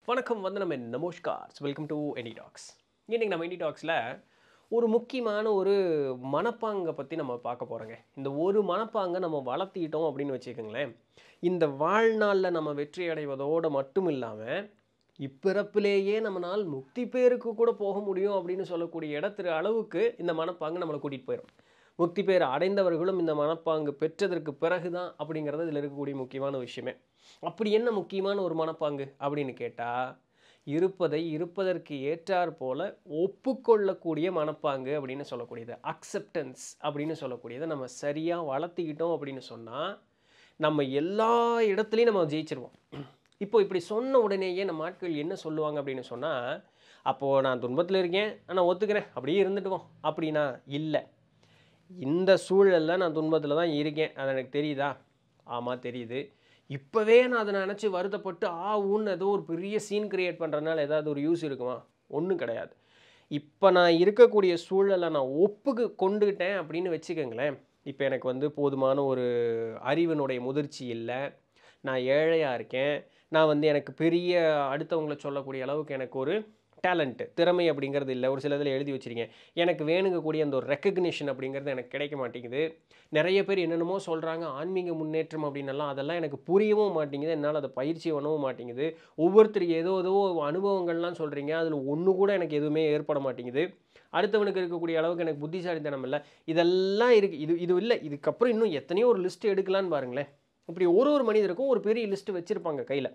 வணக்கம் வந்தனம் என் நமஸ்கார் வெல்கம் டு எனி டாக்ஸ் இன்னைக்கு நம்ம எனி டாக்ஸில் ஒரு முக்கியமான ஒரு மனப்பாங்கை பற்றி நம்ம பார்க்க போகிறோங்க இந்த ஒரு மனப்பாங்கை நம்ம வளர்த்திக்கிட்டோம் அப்படின்னு வச்சுக்கோங்களேன் இந்த வாழ்நாளில் நம்ம வெற்றி அடைவதோடு மட்டும் இல்லாமல் இப்பிறப்பிலேயே நம்மளால் முக்தி பேருக்கு கூட போக முடியும் அப்படின்னு சொல்லக்கூடிய இடத்துல அளவுக்கு இந்த மனப்பாங்கு நம்மளை கூட்டிகிட்டு போயிடும் முக்தி பேர் அடைந்தவர்களும் இந்த மனப்பாங்கு பெற்றதற்கு பிறகு தான் அப்படிங்கிறது இதில் இருக்கக்கூடிய முக்கியமான விஷயமே அப்படி என்ன முக்கியமான ஒரு மனப்பாங்கு அப்படின்னு கேட்டால் இருப்பதை இருப்பதற்கு ஏற்றாற் போல ஒப்புக்கொள்ளக்கூடிய மனப்பாங்கு அப்படின்னு சொல்லக்கூடியது அக்செப்டன்ஸ் அப்படின்னு சொல்லக்கூடியதை நம்ம சரியாக வளர்த்திக்கிட்டோம் அப்படின்னு சொன்னால் நம்ம எல்லா இடத்துலையும் நம்ம ஜெயிச்சிருவோம் இப்போ இப்படி சொன்ன உடனேயே நம்ம ஆட்கள் என்ன சொல்லுவாங்க அப்படின்னு சொன்னால் அப்போது நான் துன்பத்தில் இருக்கேன் நான் ஒத்துக்கிறேன் அப்படியே இருந்துட்டுவோம் அப்படின்னா இல்லை இந்த சூழலில் நான் துன்பத்தில் தான் இருக்கேன் அது எனக்கு தெரியுதா ஆமாம் தெரியுது இப்போவே நான் அதை நினச்சி வருத்தப்பட்டு ஆ ஊன்னு ஏதோ ஒரு பெரிய சீன் கிரியேட் பண்ணுறதுனால ஏதாவது ஒரு யூஸ் இருக்குமா ஒன்றும் கிடையாது இப்போ நான் இருக்கக்கூடிய சூழலை நான் ஒப்புக்கு கொண்டுக்கிட்டேன் அப்படின்னு வச்சுக்கோங்களேன் இப்போ எனக்கு வந்து போதுமான ஒரு அறிவினுடைய முதிர்ச்சி இல்லை நான் ஏழையாக இருக்கேன் நான் வந்து எனக்கு பெரிய அடுத்தவங்களை சொல்லக்கூடிய அளவுக்கு எனக்கு ஒரு டேலண்ட்டு திறமை அப்படிங்கிறது இல்லை ஒரு சில இதில் எழுதி வச்சிருக்கேன் எனக்கு வேணுங்கக்கூடிய அந்த ஒரு ரெக்கக்னிஷன் அப்படிங்கிறது எனக்கு கிடைக்க மாட்டேங்குது நிறைய பேர் என்னென்னமோ சொல்கிறாங்க ஆன்மீக முன்னேற்றம் அப்படின்னலாம் அதெல்லாம் எனக்கு புரியவும் மாட்டேங்குது என்னால் அதை பயிற்சி பண்ணவும் மாட்டேங்குது ஒவ்வொருத்தர் ஏதோ ஏதோ அனுபவங்கள்லாம் சொல்கிறீங்க அதில் ஒன்று கூட எனக்கு எதுவுமே ஏற்பட மாட்டேங்குது அடுத்தவனுக்கு இருக்கக்கூடிய அளவுக்கு எனக்கு புத்திசாலித்தனம் இல்லை இதெல்லாம் இருக்குது இது இது இல்லை இதுக்கப்புறம் இன்னும் எத்தனையோ ஒரு லிஸ்ட்டு எடுக்கலான்னு பாருங்களேன் இப்படி ஒரு ஒரு மனிதருக்கும் ஒரு பெரிய லிஸ்ட்டு வச்சுருப்பாங்க கையில்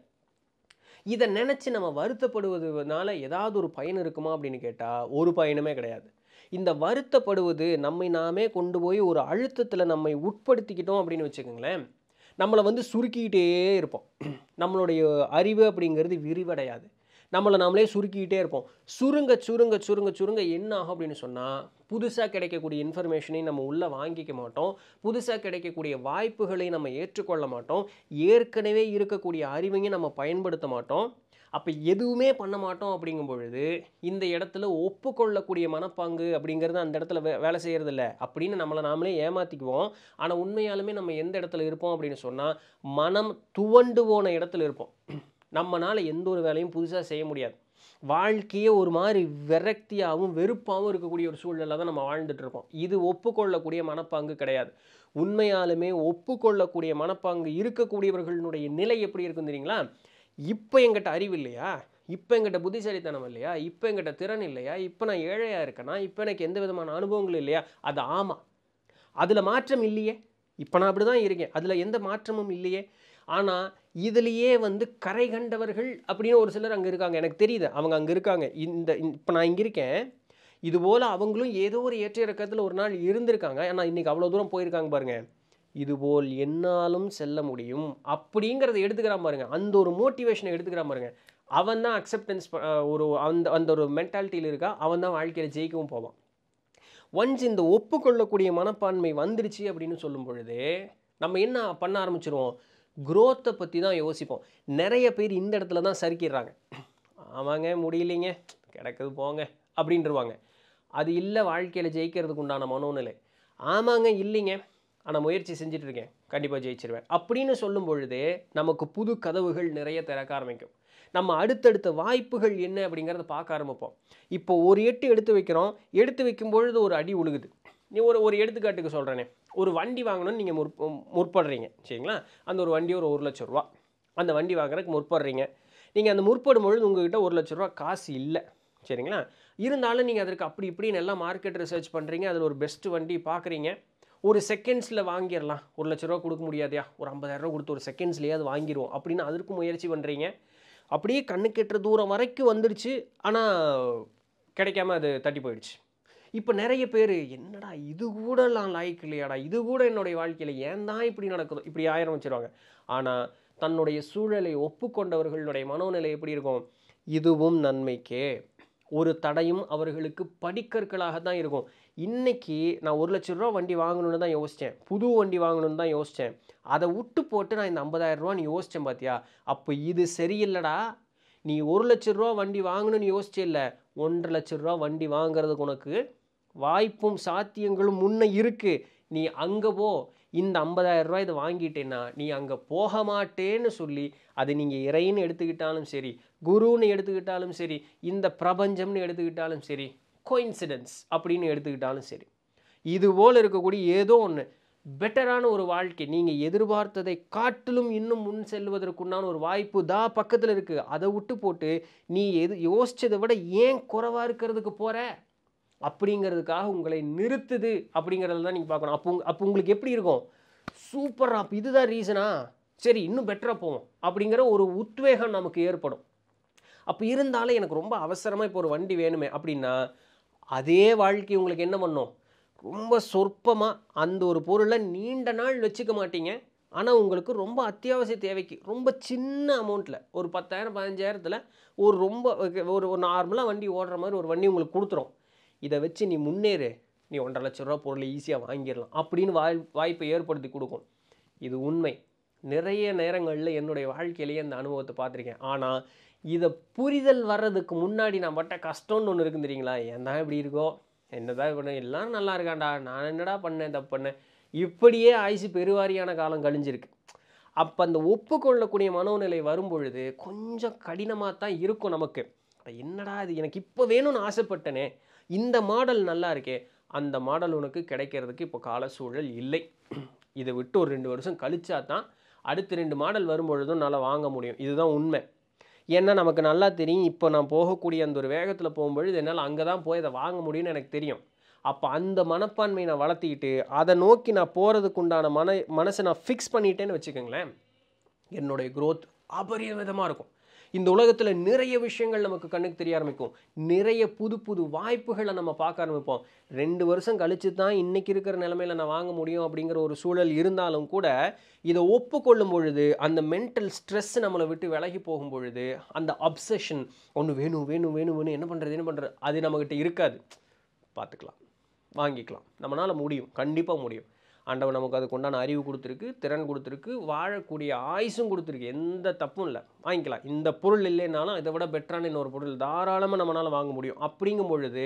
இதை நினச்சி நம்ம வருத்தப்படுவதுனால ஏதாவது ஒரு பயன் இருக்குமா அப்படின்னு கேட்டால் ஒரு பயனுமே கிடையாது இந்த வருத்தப்படுவது நம்மை நாமே கொண்டு போய் ஒரு அழுத்தத்தில் நம்மை உட்படுத்திக்கிட்டோம் அப்படின்னு வச்சுக்கோங்களேன் நம்மளை வந்து சுருக்கிக்கிட்டே இருப்போம் நம்மளுடைய அறிவு அப்படிங்கிறது விரிவடையாது நம்மளை நாமளே சுருக்கிக்கிட்டே இருப்போம் சுருங்க சுருங்க சுருங்க சுருங்க என்ன ஆகும் அப்படின்னு சொன்னால் புதுசாக கிடைக்கக்கூடிய இன்ஃபர்மேஷனை நம்ம உள்ளே வாங்கிக்க மாட்டோம் புதுசாக கிடைக்கக்கூடிய வாய்ப்புகளை நம்ம ஏற்றுக்கொள்ள மாட்டோம் ஏற்கனவே இருக்கக்கூடிய அறிவையும் நம்ம பயன்படுத்த மாட்டோம் அப்போ எதுவுமே பண்ண மாட்டோம் அப்படிங்கும் பொழுது இந்த இடத்துல ஒப்புக்கொள்ளக்கூடிய மனப்பாங்கு அப்படிங்கிறது அந்த இடத்துல வே வேலை செய்கிறதில்ல அப்படின்னு நம்மளை நாமளே ஏமாற்றிக்குவோம் ஆனால் உண்மையாலுமே நம்ம எந்த இடத்துல இருப்போம் அப்படின்னு சொன்னால் மனம் துவண்டு போன இடத்துல இருப்போம் நம்மளால் எந்த ஒரு வேலையும் புதுசாக செய்ய முடியாது வாழ்க்கையே ஒரு மாதிரி விரக்தியாகவும் வெறுப்பாகவும் இருக்கக்கூடிய ஒரு சூழ்நிலை தான் நம்ம வாழ்ந்துட்டு இருக்கோம் இது ஒப்புக்கொள்ளக்கூடிய மனப்பாங்கு கிடையாது உண்மையாலுமே ஒப்புக்கொள்ளக்கூடிய மனப்பாங்கு இருக்கக்கூடியவர்களுடைய நிலை எப்படி இருக்கும் தெரியுங்களா இப்போ எங்கிட்ட அறிவு இல்லையா இப்போ எங்கிட்ட புத்திசாலித்தனம் இல்லையா இப்போ எங்கிட்ட திறன் இல்லையா இப்போ நான் ஏழையாக இருக்கேனா இப்போ எனக்கு எந்த விதமான அனுபவங்கள் இல்லையா அது ஆமாம் அதில் மாற்றம் இல்லையே இப்போ நான் அப்படி தான் இருக்கேன் அதில் எந்த மாற்றமும் இல்லையே ஆனால் இதுலேயே வந்து கரை கண்டவர்கள் அப்படின்னு ஒரு சிலர் அங்கே இருக்காங்க எனக்கு தெரியுது அவங்க அங்கே இருக்காங்க இந்த இப்போ நான் இங்கே இருக்கேன் இதுபோல் அவங்களும் ஏதோ ஒரு ஏற்ற இறக்கத்தில் ஒரு நாள் இருந்திருக்காங்க ஆனால் இன்றைக்கி அவ்வளோ தூரம் போயிருக்காங்க பாருங்கள் இதுபோல் என்னாலும் செல்ல முடியும் அப்படிங்கிறத எடுத்துக்கிறான் பாருங்க அந்த ஒரு மோட்டிவேஷனை எடுத்துக்கிறான் பாருங்க அவன் தான் அக்செப்டன்ஸ் ஒரு அந்த அந்த ஒரு மென்டாலிட்டியில் இருக்கா அவன் தான் வாழ்க்கையில் ஜெயிக்கவும் போவான் ஒன்ஸ் இந்த ஒப்புக்கொள்ளக்கூடிய மனப்பான்மை வந்துருச்சு அப்படின்னு சொல்லும் பொழுது நம்ம என்ன பண்ண ஆரம்பிச்சிருவோம் குரோத்தை பற்றி தான் யோசிப்போம் நிறைய பேர் இந்த இடத்துல தான் சறுக்கிடுறாங்க ஆமாங்க முடியலைங்க கிடக்குது போங்க அப்படின்றவாங்க அது இல்லை வாழ்க்கையில் ஜெயிக்கிறதுக்கு உண்டான மனோநிலை ஆமாங்க இல்லைங்க ஆனால் முயற்சி செஞ்சுட்டு இருக்கேன் கண்டிப்பாக ஜெயிச்சிருவேன் அப்படின்னு சொல்லும் பொழுதே நமக்கு புது கதவுகள் நிறைய திறக்க ஆரம்பிக்கும் நம்ம அடுத்தடுத்த வாய்ப்புகள் என்ன அப்படிங்கிறத பார்க்க ஆரம்பிப்போம் இப்போ ஒரு எட்டு எடுத்து வைக்கிறோம் எடுத்து வைக்கும் பொழுது ஒரு அடி உழுகுது நீ ஒரு ஒரு எடுத்துக்காட்டுக்கு சொல்கிறேனே ஒரு வண்டி வாங்கணும்னு நீங்கள் முற் முற்படுறீங்க சரிங்களா அந்த ஒரு வண்டி ஒரு ஒரு லட்ச ரூபா அந்த வண்டி வாங்குறதுக்கு முற்படுறீங்க நீங்கள் அந்த முற்படும் பொழுது உங்ககிட்ட ஒரு லட்ச ரூபா காசு இல்லை சரிங்களா இருந்தாலும் நீங்கள் அதற்கு அப்படி இப்படின்னு எல்லாம் மார்க்கெட் ரிசர்ச் பண்ணுறீங்க அதில் ஒரு பெஸ்ட் வண்டி பார்க்குறீங்க ஒரு செகண்ட்ஸில் வாங்கிடலாம் ஒரு லட்ச ரூபா கொடுக்க முடியாதையா ஒரு ஐம்பதாயிரரூவா கொடுத்து ஒரு செகண்ட்ஸ்லேயே அது வாங்கிடுவோம் அப்படின்னு அதற்கு முயற்சி பண்ணுறீங்க அப்படியே கண்ணு கெட்டுற தூரம் வரைக்கும் வந்துடுச்சு ஆனால் கிடைக்காம அது தட்டி போயிடுச்சு இப்போ நிறைய பேர் என்னடா இது கூட நான் லாய்க்கு இல்லையாடா இது கூட என்னுடைய வாழ்க்கையில் ஏன் தான் இப்படி நடக்குதோ இப்படி ஆயிரம் வச்சுருவாங்க ஆனால் தன்னுடைய சூழலை ஒப்புக்கொண்டவர்களுடைய மனோநிலை எப்படி இருக்கும் இதுவும் நன்மைக்கே ஒரு தடையும் அவர்களுக்கு படிக்கற்களாக தான் இருக்கும் இன்றைக்கி நான் ஒரு லட்ச ரூபா வண்டி வாங்கணுன்னு தான் யோசித்தேன் புது வண்டி வாங்கணுன்னு தான் யோசித்தேன் அதை விட்டு போட்டு நான் இந்த ஐம்பதாயிரம் ரூபான்னு யோசித்தேன் பார்த்தியா அப்போ இது சரியில்லைடா நீ ஒரு லட்ச ரூபா வண்டி வாங்கணும்னு யோசிச்சே இல்லை ஒன்றரை லட்ச ரூபா வண்டி வாங்குறதுக்கு உனக்கு வாய்ப்பும் சாத்தியங்களும் முன்ன இருக்குது நீ அங்கே போ இந்த 50,000 ரூபாய் இதை வாங்கிட்டேன்னா நீ அங்கே போக மாட்டேன்னு சொல்லி அது நீங்கள் இறைன்னு எடுத்துக்கிட்டாலும் சரி குருன்னு எடுத்துக்கிட்டாலும் சரி இந்த பிரபஞ்சம்னு எடுத்துக்கிட்டாலும் சரி கோயின்சிடென்ஸ் அப்படின்னு எடுத்துக்கிட்டாலும் சரி இது போல் இருக்கக்கூடிய ஏதோ ஒன்று பெட்டரான ஒரு வாழ்க்கை நீங்கள் எதிர்பார்த்ததை காட்டிலும் இன்னும் முன் செல்வதற்குண்டான ஒரு வாய்ப்பு தா பக்கத்தில் இருக்குது அதை விட்டு போட்டு நீ எது யோசிச்சதை விட ஏன் குறைவா இருக்கிறதுக்கு போற அப்படிங்கிறதுக்காக உங்களை நிறுத்துது அப்படிங்கிறத தான் நீங்கள் பார்க்கணும் அப்போ உங்க- அப்போ உங்களுக்கு எப்படி இருக்கும் சூப்பர் அப்போ இதுதான் ரீசனா சரி இன்னும் பெட்டராக போவோம் அப்படிங்கிற ஒரு உத்வேகம் நமக்கு ஏற்படும் அப்போ இருந்தாலும் எனக்கு ரொம்ப அவசரமாக இப்போ ஒரு வண்டி வேணுமே அப்படின்னா அதே வாழ்க்கை உங்களுக்கு என்ன பண்ணும் ரொம்ப சொற்பமாக அந்த ஒரு பொருளை நீண்ட நாள் வச்சுக்க மாட்டீங்க ஆனால் உங்களுக்கு ரொம்ப அத்தியாவசிய தேவைக்கு ரொம்ப சின்ன அமௌண்ட்டில் ஒரு பத்தாயிரம் பதினஞ்சாயிரத்தில் ஒரு ரொம்ப ஒரு ஒரு நார்மலாக வண்டி ஓடுற மாதிரி ஒரு வண்டி உங்களுக்கு கொடுத்துரும் இதை வச்சு நீ முன்னேறு நீ ஒன்றரை லட்ச ரூபா பொருளை ஈஸியாக வாங்கிடலாம் அப்படின்னு வாய் வாய்ப்பை ஏற்படுத்தி கொடுக்கும் இது உண்மை நிறைய நேரங்களில் என்னுடைய வாழ்க்கையிலேயே அந்த அனுபவத்தை பார்த்துருக்கேன் ஆனால் இதை புரிதல் வர்றதுக்கு முன்னாடி நான் பட்ட கஷ்டம்னு ஒன்று இருக்குன்னு தெரியுங்களா ஏன் தான் இப்படி இருக்கோ என்னதான் பண்ண எல்லாம் நல்லா இருக்காண்டா நான் என்னடா பண்ணேன் தப்பு பண்ணேன் இப்படியே ஆயுசு பெருவாரியான காலம் கழிஞ்சிருக்கு அப்போ அந்த ஒப்புக்கொள்ளக்கூடிய மனோநிலை வரும் பொழுது கொஞ்சம் கடினமாக தான் இருக்கும் நமக்கு அட என்னடா இது எனக்கு இப்போ வேணும்னு ஆசைப்பட்டனே இந்த மாடல் நல்லா இருக்கே அந்த மாடல் உனக்கு கிடைக்கிறதுக்கு இப்போ கால சூழல் இல்லை இதை விட்டு ஒரு ரெண்டு வருஷம் கழிச்சா தான் அடுத்த ரெண்டு மாடல் வரும்பொழுதும் நல்லா வாங்க முடியும் இதுதான் உண்மை ஏன்னா நமக்கு நல்லா தெரியும் இப்போ நான் போகக்கூடிய அந்த ஒரு வேகத்தில் போகும்பொழுது என்னால் அங்கே தான் போய் அதை வாங்க முடியும்னு எனக்கு தெரியும் அப்போ அந்த மனப்பான்மையை நான் வளர்த்திக்கிட்டு அதை நோக்கி நான் போகிறதுக்கு உண்டான மன மனசை நான் ஃபிக்ஸ் பண்ணிட்டேன்னு வச்சுக்கோங்களேன் என்னுடைய growth அபரிமிதமாக இருக்கும் இந்த உலகத்தில் நிறைய விஷயங்கள் நமக்கு கண்ணுக்கு தெரிய ஆரம்பிக்கும் நிறைய புது புது வாய்ப்புகளை நம்ம பார்க்க ஆரம்பிப்போம் ரெண்டு வருஷம் கழிச்சு தான் இன்னைக்கு இருக்கிற நிலமையில நான் வாங்க முடியும் அப்படிங்கிற ஒரு சூழல் இருந்தாலும் கூட இதை ஒப்புக்கொள்ளும் பொழுது அந்த மென்டல் ஸ்ட்ரெஸ் நம்மளை விட்டு விலகி போகும் பொழுது அந்த அப்சஷன் ஒன்று வேணும் வேணும் வேணும் வேணும் என்ன பண்ணுறது என்ன பண்ணுறது அது நம்மக்கிட்ட இருக்காது பார்த்துக்கலாம் வாங்கிக்கலாம் நம்மளால் முடியும் கண்டிப்பாக முடியும் ஆண்டவன் நமக்கு அதுக்கு உண்டான அறிவு கொடுத்துருக்கு திறன் கொடுத்துருக்கு வாழக்கூடிய ஆயுசும் கொடுத்துருக்கு எந்த தப்பும் இல்லை வாங்கிக்கலாம் இந்த பொருள் இல்லைனாலும் இதை விட பெட்டரான இன்னொரு பொருள் தாராளமாக நம்மளால் வாங்க முடியும் அப்படிங்கும் பொழுது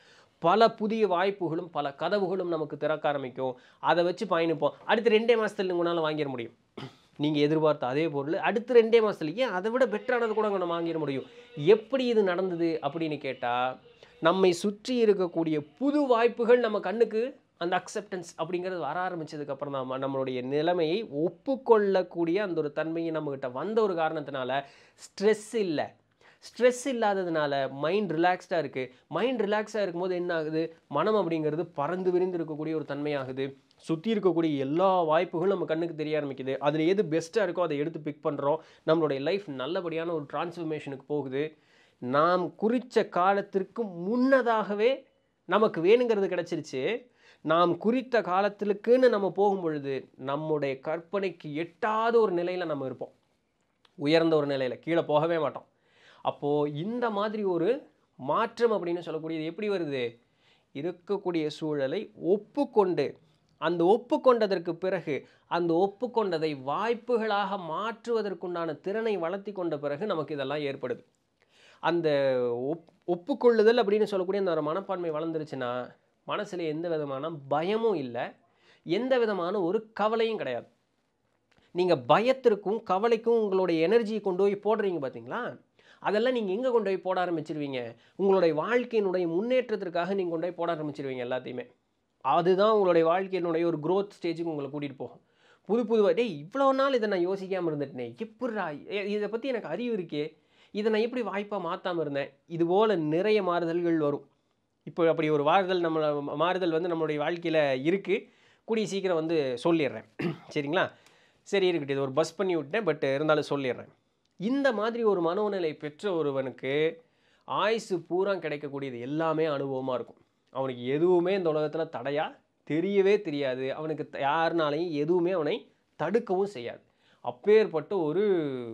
பல புதிய வாய்ப்புகளும் பல கதவுகளும் நமக்கு திறக்க ஆரம்பிக்கும் அதை வச்சு பயணிப்போம் அடுத்த ரெண்டே மாதத்துல உங்களால் வாங்கிட முடியும் நீங்கள் எதிர்பார்த்த அதே பொருள் அடுத்த ரெண்டே மாதத்துல ஏன் அதை விட பெட்டரானது கூட நம்ம வாங்கிட முடியும் எப்படி இது நடந்தது அப்படின்னு கேட்டால் நம்மை சுற்றி இருக்கக்கூடிய புது வாய்ப்புகள் நம்ம கண்ணுக்கு அந்த அக்செப்டன்ஸ் அப்படிங்கிறது வர ஆரம்பிச்சதுக்கு அப்புறம் தான் நம்மளுடைய நிலைமையை ஒப்புக்கொள்ளக்கூடிய அந்த ஒரு தன்மையை நம்மகிட்ட வந்த ஒரு காரணத்தினால ஸ்ட்ரெஸ் இல்லை ஸ்ட்ரெஸ் இல்லாததுனால மைண்ட் ரிலாக்ஸ்டாக இருக்குது மைண்ட் ரிலாக்ஸாக இருக்கும்போது என்ன ஆகுது மனம் அப்படிங்கிறது பறந்து விரிந்து இருக்கக்கூடிய ஒரு தன்மையாகுது சுற்றி இருக்கக்கூடிய எல்லா வாய்ப்புகளும் நம்ம கண்ணுக்கு தெரிய ஆரம்பிக்குது அதில் எது பெஸ்ட்டாக இருக்கோ அதை எடுத்து பிக் பண்ணுறோம் நம்மளுடைய லைஃப் நல்லபடியான ஒரு டிரான்ஸ்ஃபர்மேஷனுக்கு போகுது நாம் குறித்த காலத்திற்கு முன்னதாகவே நமக்கு வேணுங்கிறது கிடச்சிருச்சு நாம் குறித்த காலத்திற்குன்னு நம்ம போகும் பொழுது நம்முடைய கற்பனைக்கு எட்டாத ஒரு நிலையில் நம்ம இருப்போம் உயர்ந்த ஒரு நிலையில் கீழே போகவே மாட்டோம் அப்போது இந்த மாதிரி ஒரு மாற்றம் அப்படின்னு சொல்லக்கூடியது எப்படி வருது இருக்கக்கூடிய சூழலை ஒப்புக்கொண்டு அந்த ஒப்புக்கொண்டதற்கு பிறகு அந்த ஒப்புக்கொண்டதை வாய்ப்புகளாக மாற்றுவதற்குண்டான திறனை வளர்த்தி கொண்ட பிறகு நமக்கு இதெல்லாம் ஏற்படுது அந்த ஒப் ஒப்புக்கொள்ளுதல் அப்படின்னு சொல்லக்கூடிய அந்த ஒரு மனப்பான்மை வளர்ந்துருச்சுன்னா மனசில் எந்த விதமான பயமும் இல்லை எந்த விதமான ஒரு கவலையும் கிடையாது நீங்கள் பயத்திற்கும் கவலைக்கும் உங்களுடைய எனர்ஜியை கொண்டு போய் போடுறீங்க பார்த்தீங்களா அதெல்லாம் நீங்கள் எங்கே கொண்டு போய் போட ஆரம்பிச்சிருவீங்க உங்களுடைய வாழ்க்கையினுடைய முன்னேற்றத்திற்காக நீங்கள் கொண்டு போய் போட ஆரம்பிச்சிருவீங்க எல்லாத்தையுமே அதுதான் உங்களுடைய வாழ்க்கையினுடைய ஒரு growth ஸ்டேஜுக்கு உங்களை கூட்டிகிட்டு போகும் புது புது டேய் இவ்வளோ நாள் இதை நான் யோசிக்காமல் இருந்துட்டேனே எப்படிடா எ- இதை பற்றி எனக்கு அறிவு இருக்கே இதை நான் எப்படி வாய்ப்பாக மாற்றாமல் இருந்தேன் இது போல் நிறைய மாறுதல்கள் வரும் இப்போ அப்படி ஒரு மாறுதல் நம்ம மாறுதல் வந்து நம்மளுடைய வாழ்க்கையில் இருக்குது கூடிய சீக்கிரம் வந்து சொல்லிடுறேன் சரிங்களா சரி இருக்கட்டும் இது ஒரு பஸ் பண்ணி விட்டேன் பட் இருந்தாலும் சொல்லிடுறேன் இந்த மாதிரி ஒரு மனோநிலை பெற்ற ஒருவனுக்கு ஆயுசு பூரா கிடைக்கக்கூடியது எல்லாமே அனுபவமாக இருக்கும் அவனுக்கு எதுவுமே இந்த உலகத்தில் தடையா தெரியவே தெரியாது அவனுக்கு த- யாருனாலையும் எதுவுமே அவனை தடுக்கவும் செய்யாது அப்பேற்பட்ட ஒரு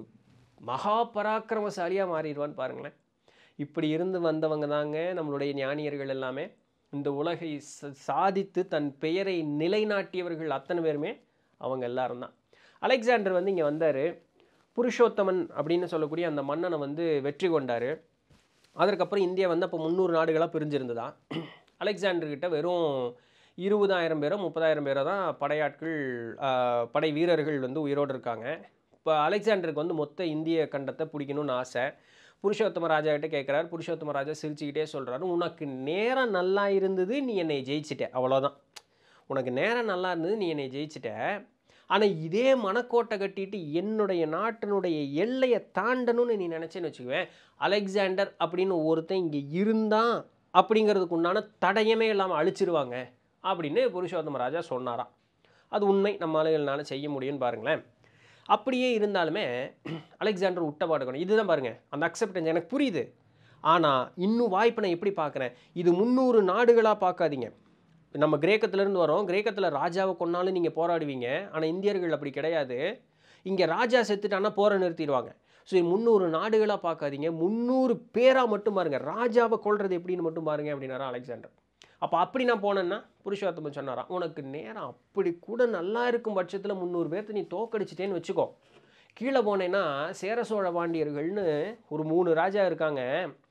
மகா பராக்கிரமசாலியாக மாறிடுவான்னு பாருங்களேன் இப்படி இருந்து வந்தவங்க தாங்க நம்மளுடைய ஞானியர்கள் எல்லாமே இந்த உலகை ச- சாதித்து தன் பெயரை நிலைநாட்டியவர்கள் அத்தனை பேருமே அவங்க எல்லாரும் தான் அலெக்சாண்டர் வந்து இங்கே வந்தார் புருஷோத்தமன் அப்படின்னு சொல்லக்கூடிய அந்த மன்னனை வந்து வெற்றி கொண்டார் அதற்கப்புறம் இந்தியா வந்து அப்போ முந்நூறு நாடுகளாக பிரிஞ்சிருந்ததா அலெக்சாண்டர் கிட்ட வெறும் இருபதாயிரம் பேரோ முப்பதாயிரம் பேரோ தான் படையாட்கள் ஆஹ், படை வீரர்கள் வந்து உயிரோடு இருக்காங்க இப்போ அலெக்சாண்டருக்கு வந்து மொத்த இந்திய கண்டத்தை பிடிக்கணும்னு ஆசை புருஷோத்தம ராஜா கிட்ட கேட்குறாரு புருஷோத்தம ராஜா சிரிச்சுக்கிட்டே சொல்கிறாரு உனக்கு நேரம் நல்லா இருந்தது நீ என்னை ஜெயிச்சிட்ட அவ்வளோதான் உனக்கு நேரம் நல்லா இருந்தது நீ என்னை ஜெயிச்சிட்ட ஆனால் இதே மனக்கோட்டை கட்டிட்டு என்னுடைய நாட்டினுடைய எல்லையை தாண்டணும்னு நீ நினச்சேன்னு வச்சுக்குவேன் அலெக்சாண்டர் அப்படின்னு ஒருத்தன் இங்கே இருந்தான் அப்படிங்கிறதுக்கு உண்டான தடயமே இல்லாமல் அழிச்சிருவாங்க அப்படின்னு புருஷோத்தம ராஜா சொன்னாராம் அது உண்மை நம்ம ஆளுகள்னால செய்ய முடியும்னு பாருங்களேன் அப்படியே இருந்தாலுமே அலெக்சாண்டர் விட்ட பாடுக்கணும் இதுதான் பாருங்க அந்த அக்செப்டன்ஸ் எனக்கு புரியுது ஆனால் இன்னும் வாய்ப்பை நான் எப்படி பார்க்குறேன் இது முந்நூறு நாடுகளாக பார்க்காதீங்க நம்ம கிரேக்கத்துலேருந்து வரோம் கிரேக்கத்தில் ராஜாவை கொன்னாலும் நீங்கள் போராடுவீங்க ஆனால் இந்தியர்கள் அப்படி கிடையாது இங்கே ராஜா செத்துட்டானா போரை நிறுத்திடுவாங்க ஸோ முந்நூறு நாடுகளாக பார்க்காதீங்க முந்நூறு பேராக மட்டும் பாருங்க ராஜாவை கொல்றது எப்படின்னு மட்டும் பாருங்க அப்படின்னாரா அலெக்சாண்டர் அப்போ அப்படி நான் போனேன்னா புருஷோத்தமன் சொன்னாராம் உனக்கு நேரம் அப்படி கூட நல்லா இருக்கும் பட்சத்தில் முந்நூறு பேர்த்த நீ தோக்கடிச்சிட்டேன்னு வச்சுக்கோ கீழே போனேன்னா சேர சோழ பாண்டியர்கள்னு ஒரு மூணு ராஜா இருக்காங்க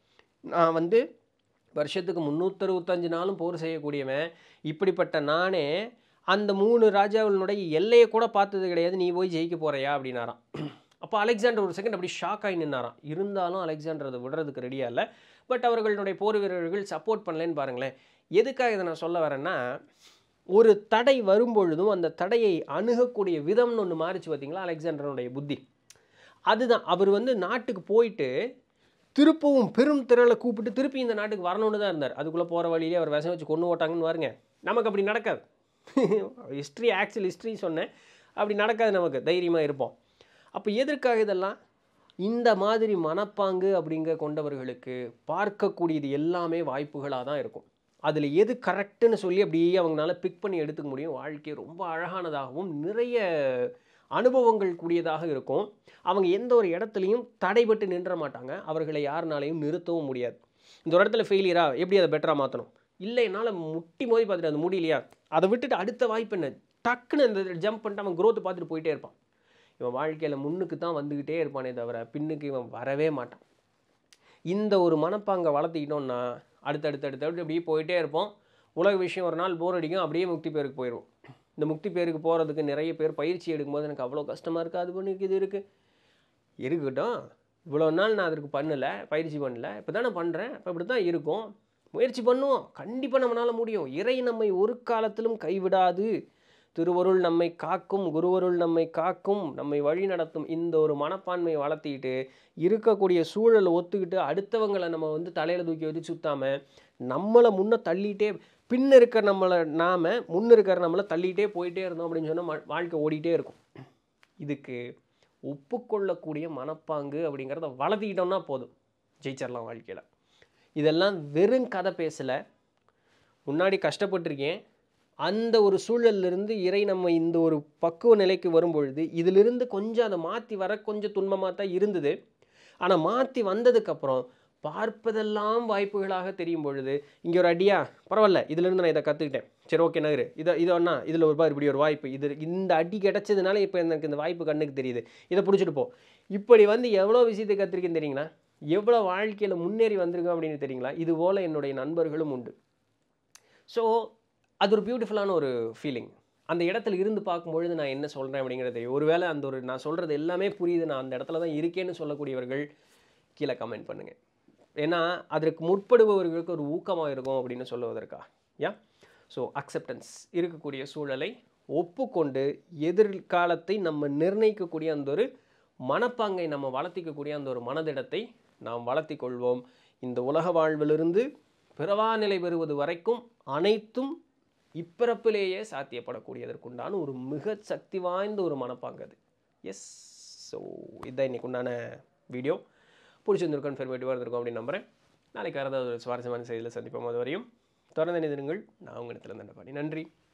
நான் வந்து வருஷத்துக்கு முந்நூற்றறுபத்தஞ்சு நாளும் போர் செய்யக்கூடியவன் இப்படிப்பட்ட நானே அந்த மூணு ராஜாவினுடைய எல்லையை கூட பார்த்தது கிடையாது நீ போய் ஜெயிக்க போறியா அப்படின்னாராம் அப்போ அலெக்சாண்டர் ஒரு செகண்ட் அப்படி ஷாக் ஆகி நின்னாராம் இருந்தாலும் அலெக்சாண்டர் அதை விடுறதுக்கு ரெடியாக இல்லை பட் அவர்களுடைய போர் வீரர்கள் சப்போர்ட் பண்ணலன்னு பாருங்களேன் எதுக்காக இதை நான் சொல்ல வரேன்னா ஒரு தடை வரும்பொழுதும் அந்த தடையை அணுகக்கூடிய விதம்னு ஒன்று மாறிச்சு பார்த்தீங்களா அலெக்சாண்டருடைய புத்தி அதுதான் அவர் வந்து நாட்டுக்கு போயிட்டு திருப்பவும் பெரும் திரளை கூப்பிட்டு திருப்பி இந்த நாட்டுக்கு வரணும்னு தான் இருந்தார் அதுக்குள்ளே போகிற வழியிலே அவர் விஷம் வச்சு கொண்டு ஓட்டாங்கன்னு பாருங்க நமக்கு அப்படி நடக்காது ஹிஸ்ட்ரி ஆக்சுவல் ஹிஸ்ட்ரி சொன்னேன் அப்படி நடக்காது நமக்கு தைரியமாக இருப்போம் அப்போ எதற்காக இதெல்லாம் இந்த மாதிரி மனப்பாங்கு அப்படிங்க கொண்டவர்களுக்கு பார்க்கக்கூடியது எல்லாமே வாய்ப்புகளாக தான் இருக்கும் அதில் எது கரெக்டுன்னு சொல்லி அப்படியே அவங்களால பிக் பண்ணி எடுத்துக்க முடியும் வாழ்க்கை ரொம்ப அழகானதாகவும் நிறைய அனுபவங்கள் கூடியதாக இருக்கும் அவங்க எந்த ஒரு இடத்துலையும் தடைபட்டு நின்ற மாட்டாங்க அவர்களை யாருனாலையும் நிறுத்தவும் முடியாது இந்த ஒரு இடத்துல ஃபெயிலியரா எப்படி அதை பெட்டராக மாற்றணும் இல்லை என்னால் முட்டி மோதி பார்த்துட்டு அது முடியலையா அதை விட்டுட்டு அடுத்த வாய்ப்பு என்ன டக்குன்னு அந்த ஜம்ப் பண்ணிட்டு அவன் growth பார்த்துட்டு போயிட்டே இருப்பான் இவன் வாழ்க்கையில் முன்னுக்கு தான் வந்துக்கிட்டே இருப்பானே தவிர பின்னுக்கு இவன் வரவே மாட்டான் இந்த ஒரு மனப்பாங்கை வளர்த்திக்கிட்டோம்னா அடுத்தடுத்து அடுத்தடுத்து அப்படியே போயிட்டே இருப்போம் உலக விஷயம் ஒரு நாள் போர் அடிக்கும் அப்படியே முக்தி பேருக்கு போயிடுவோம் இந்த முக்தி பேருக்கு போகிறதுக்கு நிறைய பேர் பயிற்சி எடுக்கும்போது எனக்கு அவ்வளோ கஷ்டமாக இருக்குது அது பண்ணிருக்கு இது இருக்குது இருக்கட்டும் இவ்வளோ நாள் நான் அதற்கு பண்ணலை பயிற்சி பண்ணல இப்போ தான் நான் பண்ணுறேன் இப்போ இப்படி தான் இருக்கும் முயற்சி பண்ணுவோம் கண்டிப்பாக நம்மளால் முடியும் இறை நம்மை ஒரு காலத்திலும் கைவிடாது திருவருள் நம்மை காக்கும் குருவருள் நம்மை காக்கும் நம்மை வழி நடத்தும் இந்த ஒரு மனப்பான்மையை வளர்த்திக்கிட்டு இருக்கக்கூடிய சூழலை ஒத்துக்கிட்டு அடுத்தவங்களை நம்ம வந்து தலையில் தூக்கி வச்சு சுத்தாம நம்மளை முன்ன தள்ளிட்டே பின்ன இருக்கிற நம்மளை நாம முன்ன இருக்கிற நம்மளை தள்ளிட்டே போயிட்டே இருந்தோம் அப்படின்னு சொன்னால் வாழ்க்கை ஓடிட்டே இருக்கும் இதுக்கு ஒப்புக்கொள்ளக்கூடிய மனப்பாங்கு அப்படிங்கிறத வளர்த்திக்கிட்டோம்னா போதும் ஜெயிச்சிடலாம் வாழ்க்கையில் இதெல்லாம் வெறும் கதை பேசலை முன்னாடி கஷ்டப்பட்டிருக்கேன் அந்த ஒரு சூழல்ல இருந்து இறை நம்ம இந்த ஒரு பக்குவ நிலைக்கு வரும்பொழுது இதிலிருந்து கொஞ்சம் அதை மாற்றி வர கொஞ்சம் துன்பமாக தான் இருந்தது ஆனால் மாற்றி வந்ததுக்கப்புறம் பார்ப்பதெல்லாம் வாய்ப்புகளாக தெரியும் பொழுது இங்கே ஒரு அடியா பரவாயில்ல இதிலிருந்து நான் இதை கற்றுக்கிட்டேன் சரி ஓகே நகரு இதை இது ஒன்றா இதில் ஒரு பாரு இப்படி ஒரு வாய்ப்பு இது இந்த அடி கிடைச்சதுனால இப்போ எனக்கு இந்த வாய்ப்பு கண்ணுக்கு தெரியுது இதை பிடிச்சிட்டு போ இப்படி வந்து எவ்வளோ விஷயத்தை கற்றுருக்கேன்னு தெரியுங்களா எவ்வளோ வாழ்க்கையில் முன்னேறி வந்திருக்கோம் அப்படின்னு தெரியுங்களா இது போல் என்னுடைய நண்பர்களும் உண்டு ஸோ அது ஒரு பியூட்டிஃபுல்லான ஒரு ஃபீலிங் அந்த இடத்துல இருந்து பார்க்கும்பொழுது நான் என்ன சொல்கிறேன் அப்படிங்கிறது தெரியும் ஒருவேளை அந்த ஒரு நான் சொல்கிறது எல்லாமே புரியுது நான் அந்த இடத்துல தான் இருக்கேன்னு சொல்லக்கூடியவர்கள் கீழே கமெண்ட் பண்ணுங்கள் ஏன்னா அதற்கு முற்படுபவர்களுக்கு ஒரு ஊக்கமாக இருக்கும் அப்படின்னு சொல்லுவதற்கா யா ஸோ அக்செப்டன்ஸ் இருக்கக்கூடிய சூழலை ஒப்புக்கொண்டு எதிர்காலத்தை நம்ம நிர்ணயிக்கக்கூடிய அந்த ஒரு மனப்பாங்கை நம்ம வளர்த்திக்கக்கூடிய அந்த ஒரு மனதிடத்தை நாம் வளர்த்திக் கொள்வோம் இந்த உலக வாழ்விலிருந்து பிறவா நிலை பெறுவது வரைக்கும் அனைத்தும் இப்பிறப்பிலேயே சாத்தியப்படக்கூடியதற்குண்டான ஒரு மிக சக்தி வாய்ந்த ஒரு மனப்பாங்கு அது எஸ் ஸோ இதுதான் இன்னைக்கு உண்டான வீடியோ பிடிச்சிருந்திருக்கும் இன்ஃபர்மேட்டிவாக இருந்திருக்கும் அப்படின்னு நம்புகிறேன் நாளைக்கு வேறு ஏதாவது ஒரு சுவாரஸ்யமான செய்தியில் சந்திப்போம் அது வரையும் தொடர்ந்து நிதிருங்கள் நான் உங்கள் இடத்துல நன்றி நன்றி